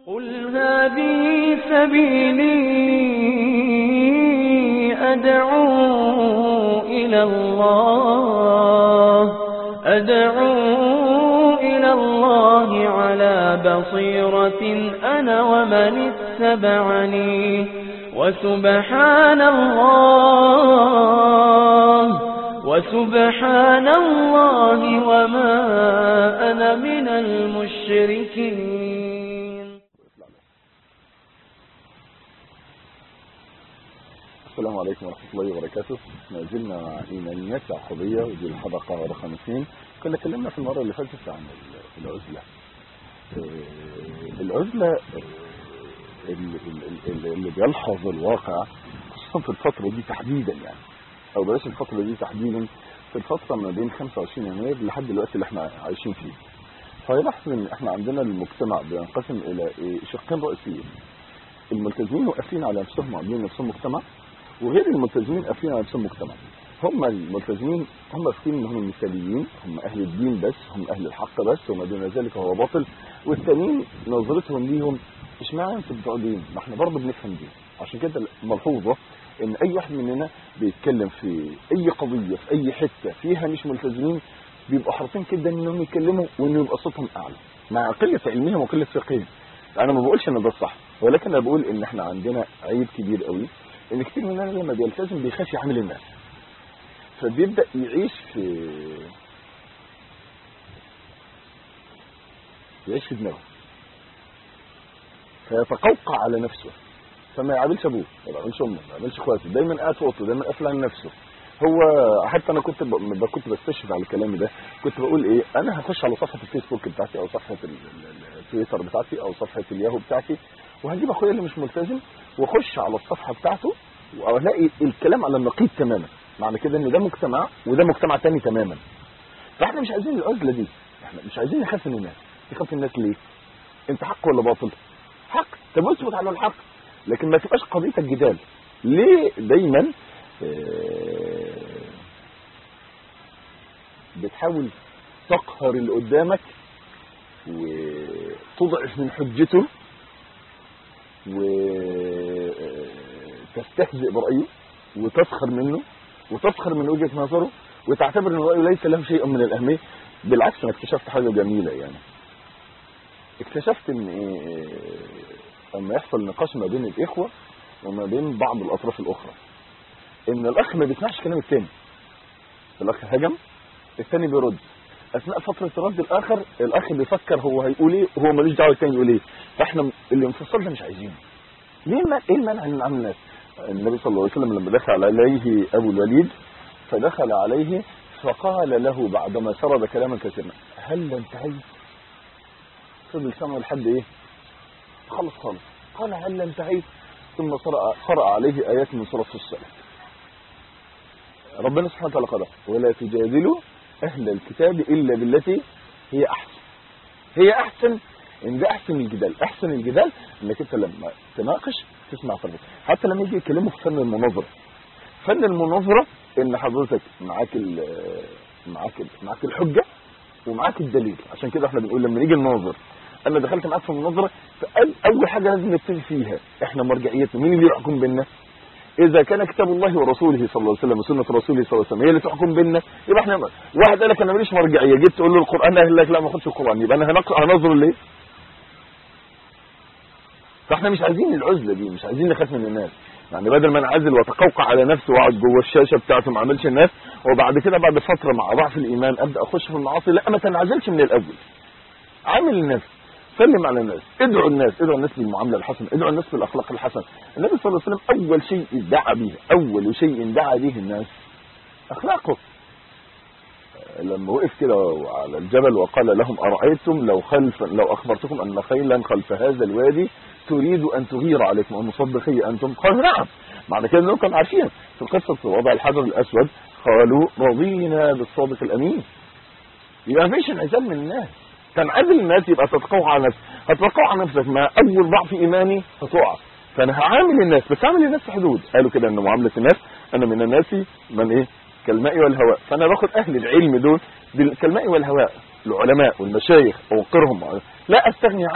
قل هذه سبيلي أدعو إلى الله أدعو إلى الله على بصيرة أنا ومن اتبعني وسبحان الله وسبحان الله وما أنا من المشركين السلام عليكم ورحمة الله وبركاته ما زلنا مع إيمانيات يعقوبية ودي الحلقة رقم اثنين كنا اتكلمنا في المرة اللي فاتت عن العزلة العزلة اللي, اللي, اللي بيلحظ الواقع خصوصا في الفترة دي تحديدا يعني أو بلاش الفترة دي تحديدا في الفترة ما بين 25 يناير لحد دلوقتي اللي احنا عايشين فيه فيلاحظ ان احنا عندنا المجتمع بينقسم الى شقين رئيسيين الملتزمين واقفين على نفسهم وعاملين نفسهم مجتمع وغير الملتزمين قافلين على نفسهم مجتمع هم الملتزمين هم فاكرين ان هم مثاليين هم اهل الدين بس هم اهل الحق بس وما دون ذلك هو باطل والتانيين نظرتهم ليهم اشمعنى انتوا بتوع دين ما احنا برضه بنفهم دين عشان كده ملحوظه ان اي واحد مننا بيتكلم في اي قضيه في اي حته فيها مش ملتزمين بيبقوا حريصين كده انهم يتكلموا وانه يبقى صوتهم اعلى مع قله علمهم وقله فقههم انا ما بقولش ان ده الصح ولكن انا بقول ان احنا عندنا عيب كبير قوي ان كتير مننا لما بيلتزم بيخاف يعامل الناس فبيبدا يعيش في يعيش في دماغه فيتقوقع على نفسه فما يعاملش ابوه ما يعاملش امه ما يعاملش اخواته دايما قاعد في اوضته دايما قافل عن نفسه هو حتى انا كنت ب... كنت بستشهد على كلامي ده كنت بقول ايه انا هخش على صفحه الفيسبوك بتاعتي او صفحه التويتر بتاعتي او صفحه الياهو بتاعتي وهجيب اخويا اللي مش ملتزم واخش على الصفحه بتاعته والاقي الكلام على النقيض تماما معنى كده ان ده مجتمع وده مجتمع تاني تماما فاحنا مش عايزين العزله دي احنا مش عايزين نخاف من الناس نخاف الناس ليه انت حق ولا باطل حق طب اثبت على الحق لكن ما تبقاش قضيتك جدال ليه دايما بتحاول تقهر اللي قدامك وتضعف من حجته وتستهزئ برأيه وتسخر منه وتسخر من وجهة نظره وتعتبر ان رأيه ليس له شيء من الأهمية بالعكس انا اكتشفت حاجة جميلة يعني اكتشفت ان ايه لما يحصل نقاش ما بين الاخوة وما بين بعض الاطراف الاخرى ان الاخ ما بيسمعش كلام الثاني الاخ هجم الثاني بيرد اثناء فتره الرد الاخر الاخ بيفكر هو هيقول ايه وهو ملوش دعوه الثاني يقول ايه فاحنا الانفصال ده مش عايزينه ليه ما ايه المانع ان نعمل الناس النبي صلى الله عليه وسلم لما دخل عليه ابو الوليد فدخل عليه فقال له بعدما سرد كلاما كثيرا هل انتهيت فضل سمع لحد ايه خلص خالص قال هل انتهيت ثم قرأ عليه آيات من سورة الصلاة ربنا سبحانه وتعالى قال ولا تجادلوا أهل الكتاب إلا بالتي هي أحسن هي أحسن إن ده أحسن الجدال أحسن الجدال إنك أنت لما تناقش تسمع فرق حتى لما يجي يتكلموا في فن المناظرة فن المناظرة إن حضرتك معاك معاك معاك الحجة ومعاك الدليل عشان كده احنا بنقول لما نيجي نناظر انا دخلت معاك في المناظره اول حاجه لازم نتفق فيها احنا مرجعيتنا مين اللي يحكم بينا اذا كان كتاب الله ورسوله صلى الله عليه وسلم وسنه رسوله صلى الله عليه وسلم هي اللي تحكم بينا يبقى احنا واحد قال لك انا ماليش مرجعيه جيت تقول له القران قال لك لا ما اخدش القران يبقى انا هنظر ليه فاحنا مش عايزين العزله دي مش عايزين نخاف من الناس يعني بدل ما انعزل واتقوقع على نفسي واقعد جوه الشاشه بتاعته ما اعملش الناس وبعد كده بعد فتره مع ضعف الايمان ابدا اخش في المعاصي لا ما تنعزلش من الاول عامل الناس سلم على الناس ادعوا الناس ادعوا الناس بالمعامله الحسنه ادعوا الناس بالاخلاق الحسنه النبي صلى الله عليه وسلم اول شيء دعا به اول شيء دعا به الناس اخلاقه لما وقف كده على الجبل وقال لهم ارايتم لو خلف لو اخبرتكم ان خيلا خلف هذا الوادي تريد ان تغير عليكم ومصدقي انتم قالوا نعم معنى كده انهم كانوا عارفين في قصه وضع الحجر الاسود قالوا رضينا بالصادق الامين يبقى مفيش انعزال من الناس تنعزل الناس يبقى تتقوى على نفسك هتتقوى على نفسك مع اول ضعف ايماني هتقع فانا هعامل الناس بس هعامل الناس في حدود قالوا كده ان معامله الناس انا من الناس من ايه كالماء والهواء فانا باخد اهل العلم دول كالماء والهواء العلماء والمشايخ اوقرهم لا استغني عنهم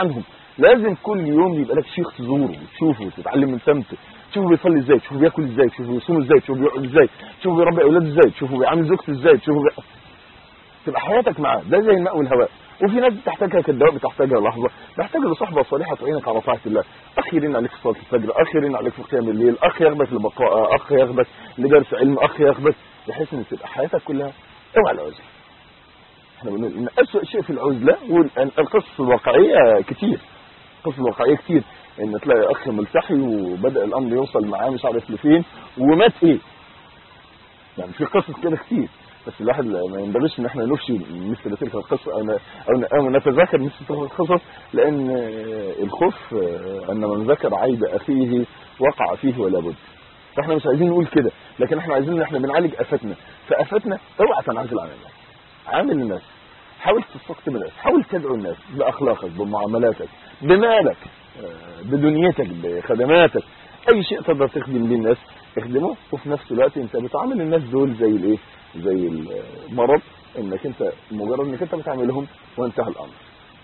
لازم كل يوم يبقى لك شيخ تزوره وتشوفه وتتعلم من سمته تشوفه بيصلي ازاي تشوفه بياكل ازاي تشوفه بيصوم ازاي تشوفه بيقعد ازاي تشوفه بيربي اولاده ازاي تشوفه بيعامل زوجته ازاي تشوفه بي... تبقى حياتك معاه ده زي الماء والهواء وفي ناس بتحتاجها كالدواء بتحتاجها لحظه بحتاج لصحبه صالحه تعينك على طاعه الله اخ يرن عليك في صلاه الفجر اخ يرن عليك في قيام الليل اخ ياخدك لبقاء اخ ياخدك لدرس علم اخ ياخدك بحيث ان تبقى حياتك كلها اوعى العزله احنا بنقول ان اسوء شيء في العزله والقصص الواقعيه كتير القصص الواقعيه كتير ان تلاقي اخ ملتحي وبدا الامر يوصل معاه مش عارف لفين ومات ايه يعني في قصص كده كتير بس الواحد ما ينبغيش ان احنا نفشي مثل تلك القصه او او نتذاكر مثل تلك القصص لان الخوف ان من ذكر عيب اخيه وقع فيه ولا بد فاحنا مش عايزين نقول كده لكن احنا عايزين ان احنا بنعالج افاتنا فافاتنا اوعى تنعزل عن الناس عامل الناس حاول تستقطب الناس حاول تدعو الناس باخلاقك بمعاملاتك بمالك بدنيتك بخدماتك اي شيء تقدر تخدم بيه الناس اخدمه وفي نفس الوقت انت بتعامل الناس دول زي الايه زي المرض انك انت مجرد انك انت بتعملهم وانتهى الامر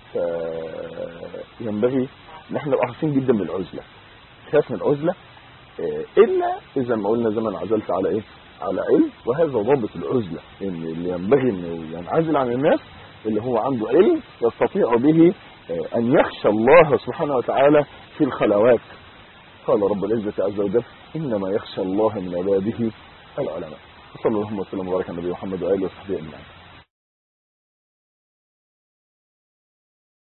فينبغي ان احنا نبقى حريصين جدا من العزله خاف من العزله الا اذا ما قلنا زمن عزلت على ايه على علم وهذا ضابط العزله ان اللي ينبغي انه ينعزل عن الناس اللي هو عنده علم يستطيع به ان يخشى الله سبحانه وتعالى في الخلوات قال رب العزه عز وجل انما يخشى الله من عباده العلماء صلى الله وسلم وبارك على نبينا محمد واله وصحبه اجمعين